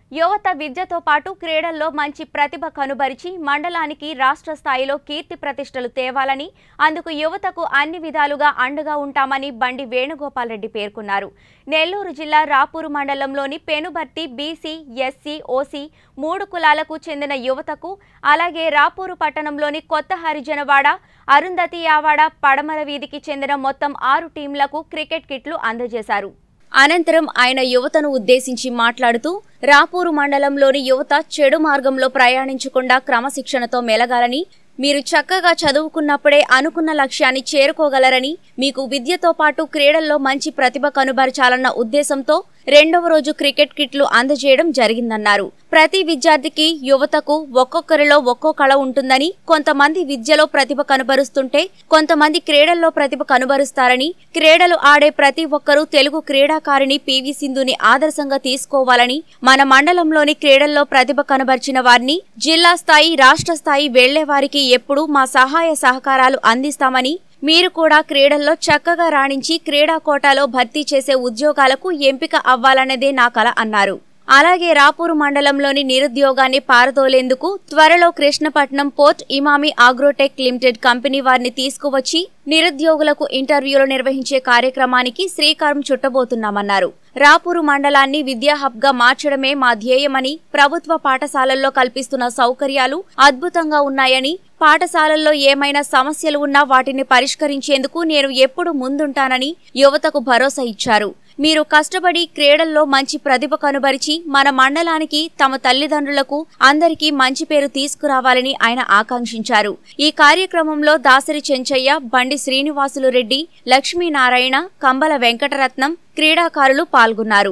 యువత విద్యతో పాటు క్రీడల్లో మంచి ప్రతిభ కనుబరిచి మండలానికి రాష్ట్ర స్థాయిలో కీర్తి ప్రతిష్టలు తేవాలని అందుకు యువతకు అన్ని విధాలుగా అండగా ఉంటామని బండి వేణుగోపాల్ రెడ్డి పేర్కొన్నారు నెల్లూరు జిల్లా రాపూరు మండలంలోని పెనుబర్తి బీసీ ఎస్సీ ఓసీ మూడు కులాలకు చెందిన యువతకు అలాగే రాపూరు పట్టణంలోని కొత్త హరిజనవాడ అరుంధతి యావాడ పడమర వీధికి చెందిన మొత్తం ఆరు టీంలకు క్రికెట్ కిట్లు అందజేశారు అనంతరం ఆయన యువతను ఉద్దేశించి మాట్లాడుతూ రాపూరు మండలంలోని యువత చెడు మార్గంలో ప్రయాణించకుండా క్రమశిక్షణతో మెలగాలని మీరు చక్కగా చదువుకున్నప్పుడే అనుకున్న లక్ష్యాన్ని చేరుకోగలరని మీకు విద్యతో పాటు క్రీడల్లో మంచి ప్రతిభ కనుబరచాలన్న ఉద్దేశంతో రెండవ రోజు క్రికెట్ కిట్లు అందజేయడం జరిగిందన్నారు ప్రతి విద్యార్థికి యువతకు ఒక్కొక్కరిలో ఒక్కో కళ ఉంటుందని కొంతమంది విద్యలో ప్రతిభ కనబరుస్తుంటే కొంతమంది క్రీడల్లో ప్రతిభ కనబరుస్తారని క్రీడలు ఆడే ప్రతి ఒక్కరూ తెలుగు క్రీడాకారిణి పివి సింధుని ఆదర్శంగా తీసుకోవాలని మన మండలంలోని క్రీడల్లో ప్రతిభ కనబర్చిన వారిని జిల్లా స్థాయి రాష్ట్ర స్థాయి వెళ్లే వారికి ఎప్పుడూ మా సహాయ సహకారాలు అందిస్తామని మీరు కూడా క్రీడల్లో చక్కగా రాణించి క్రీడా కోటాలో భర్తీ చేసే ఉద్యోగాలకు ఎంపిక అవ్వాలన్నదే నా కల అన్నారు అలాగే రాపూరు మండలంలోని నిరుద్యోగాన్ని పారదోలేందుకు త్వరలో Krishnapatnam port Emami agrotech limited company వారిని తీసుకువచ్చి నిరుద్యోగులకు ఇంటర్వ్యూలు నిర్వహించే కార్యక్రమానికి శ్రీకారం చుట్టబోతున్నామన్నారు రాపూరు మండలాన్ని విద్యా హబ్ గా మార్చడమే మా ధ్యేయమని ప్రభుత్వ పాఠశాలల్లో కల్పిస్తున్న సౌకర్యాలు అద్భుతంగా ఉన్నాయని పాఠశాలల్లో ఏమైనా సమస్యలు ఉన్నా వాటిని పరిష్కరించేందుకు నేను ఎప్పుడు ముందుంటానని యువతకు భరోసా ఇచ్చారు మీరు కష్టపడి క్రీడల్లో మంచి ప్రతిభ కనుబరిచి మన మండలానికి తమ తల్లిదండ్రులకు అందరికీ మంచి పేరు తీసుకురావాలని ఆయన ఆకాంక్షించారు ఈ కార్యక్రమంలో దాసరి చెంచయ్య బండి శ్రీనివాసులు రెడ్డి లక్ష్మీనారాయణ కంబల వెంకటరత్నం క్రీడాకారులు పాల్గొన్నారు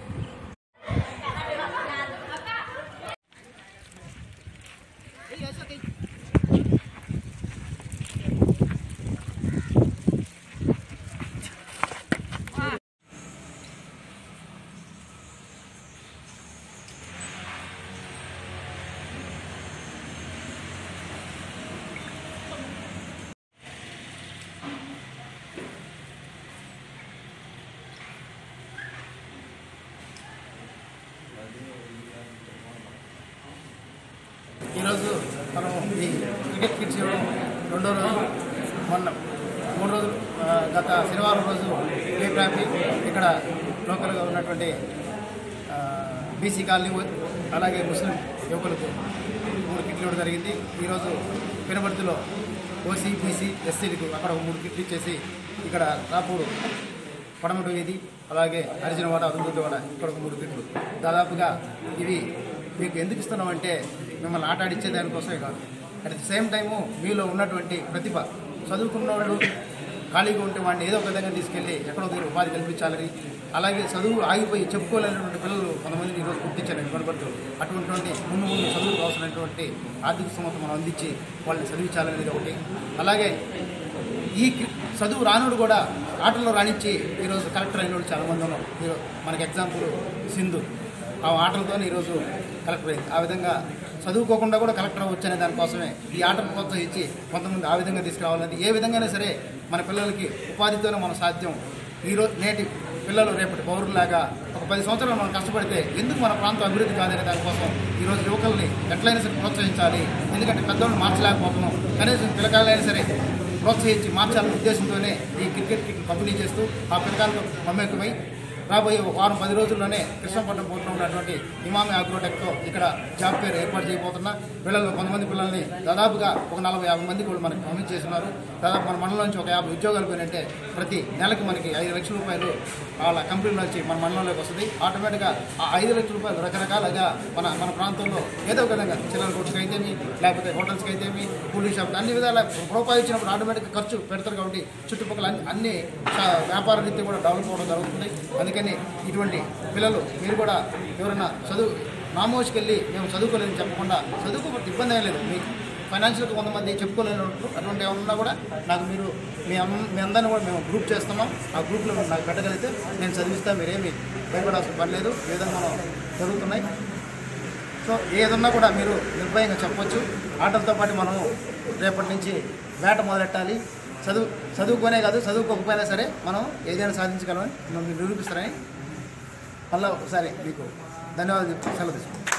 ఈరోజు మనం ఈ క్రికెట్ కిట్స్ ఇవ్వడం రెండో రోజు మొన్న మూడు రోజులు ఆ, గత శనివారం రోజు డే ట్రాఫిక్ ఇక్కడ లోకల్గా ఉన్నటువంటి బీసీ కాలనీ అలాగే ముస్లిం యువకులకు మూడు కిట్లు ఇవ్వడం జరిగింది ఈరోజు పెనుబర్తిలో ఓసీ బీసీ ఎస్సీలకు అక్కడ ఒక మూడు కిట్లు ఇచ్చేసి ఇక్కడ రాపూరు పడమటి వీధి అలాగే హరిజనవాడ అరుంధతివాడ ఇక్కడ ఒక మూడు కిట్లు దాదాపుగా ఇవి మీకు ఎందుకు ఇస్తున్నామంటే మిమ్మల్ని ఆట ఆడిచ్చే దానికోసమే కాదు అట్ ది సేమ్ టైము మీలో ఉన్నటువంటి ప్రతిభ చదువుకున్న వాళ్ళు ఖాళీగా ఉంటే వాడిని ఏదో ఒక విధంగా తీసుకెళ్ళి ఎక్కడో దగ్గర ఉపాధి కల్పించాలని అలాగే చదువు ఆగిపోయి చెప్పుకోలేనటువంటి పిల్లలు కొంతమందిని ఈరోజు గుర్తించాలని కనబడుతూ అటువంటి ముందు ముందు చదువుకు అవసరమైనటువంటి ఆర్థిక సమత మనం అందించి వాళ్ళని చదివించాలనేది ఒకటి అలాగే ఈ క్రి- చదువు రానుడు కూడా ఆటల్లో రాణించి ఈరోజు కలెక్టర్ అయినోడు చాలా మంది ఉన్నాం ఈరో- మనకి ఎగ్జాంపుల్ సింధు ఆ ఆటలతోనే ఈరోజు కలెక్టర్ అయింది ఆ విధంగా చదువుకోకుండా కూడా కలెక్టర్ వచ్చనే దానికోసమే ఈ ఆటను ప్రోత్సహించి కొంతమంది ఆ విధంగా తీసుకురావాలని ఏ విధంగానే సరే మన పిల్లలకి ఉపాధితోనే మన సాధ్యం ఈరోజు నేటి పిల్లలు రేపటి పౌరులాగా ఒక పది సంవత్సరాలు మనం కష్టపడితే ఎందుకు మన ప్రాంతం అభివృద్ధి కాదనే దానికోసం ఈరోజు యువకుల్ని ఎట్లయినా సరే ప్రోత్సహించాలి ఎందుకంటే పెద్దవాళ్ళు మార్చలేకపోతున్నాం కనీసం పిల్లకాయలైనా సరే ప్రోత్సహించి మార్చాలనే ఉద్దేశంతోనే ఈ క్రికెట్ కిట్లు పంపిణీ చేస్తూ ఆ పిల్లకాయలతో మమేకమై రాబోయే ఒక వారం పది రోజుల్లోనే కృష్ణపట్నం పోర్టులో ఉన్నటువంటి ఇమామి అగ్రోటెక్తో ఇక్కడ జాబ్ ఫేర్ ఏర్పాటు చేయబోతున్నా పిల్లలు కొంతమంది పిల్లల్ని దాదాపుగా ఒక నలభై యాభై మంది కూడా మనకి పంపింగ్ చేస్తున్నారు దాదాపు మన మండలం నుంచి ఒక యాభై ఉద్యోగాలు పోయినట్టే ప్రతి నెలకి మనకి ఐదు లక్షల రూపాయలు వాళ్ళ కంపెనీలో వచ్చి మన మండలంలోకి వస్తుంది ఆటోమేటిక్గా ఆ ఐదు లక్షల రూపాయలు రకరకాలుగా మన మన ప్రాంతంలో ఏదో ఒక విధంగా చిల్లర కొట్టుకు అయితేమి లేకపోతే హోటల్స్కి అయితేమి కూలీ షాప్ అన్ని విధాల రూపాయలు ఇచ్చినప్పుడు ఆటోమేటిక్గా ఖర్చు పెడతారు కాబట్టి చుట్టుపక్కల అన్ని అన్ని షా- వ్యాపార రీత్యా కూడా డెవలప్ అవ్వడం జరుగుతుంది అందుకని ఇటువంటి పిల్లలు మీరు కూడా ఎవరైనా చదువు నామోసుకెళ్ళి మేము చదువుకోలేదని చెప్పకుండా చదువుకోకపోతే ఇబ్బంది ఏం లేదు మీ ఫైనాన్షియల్గా కొంతమంది చెప్పుకోలేని అటువంటి ఏమైనా ఉన్నా కూడా నాకు మీరు మీ అమ్మ మీ అందరిని కూడా మేము గ్రూప్ చేస్తున్నాం ఆ గ్రూప్లో మీరు నాకు పెట్టగలిగితే నేను చదివిస్తా మీరేమి భయపడాల్సిన పని లేదు ఈ విధంగా మనం జరుగుతున్నాయి సో ఏదన్నా కూడా మీరు నిర్భయంగా చెప్పొచ్చు ఆటలతో పాటు మనం రేపటి నుంచి వేట మొదలెట్టాలి చదువు చదువుకోనే కాదు చదువుకోకపోయినా సరే మనం ఏదైనా సాధించగలమని మనం నిరూపిస్తారని మళ్ళీ ఒకసారి మీకు ధన్యవాదాలు చెప్తూ సెలవు తీసుకుంటాం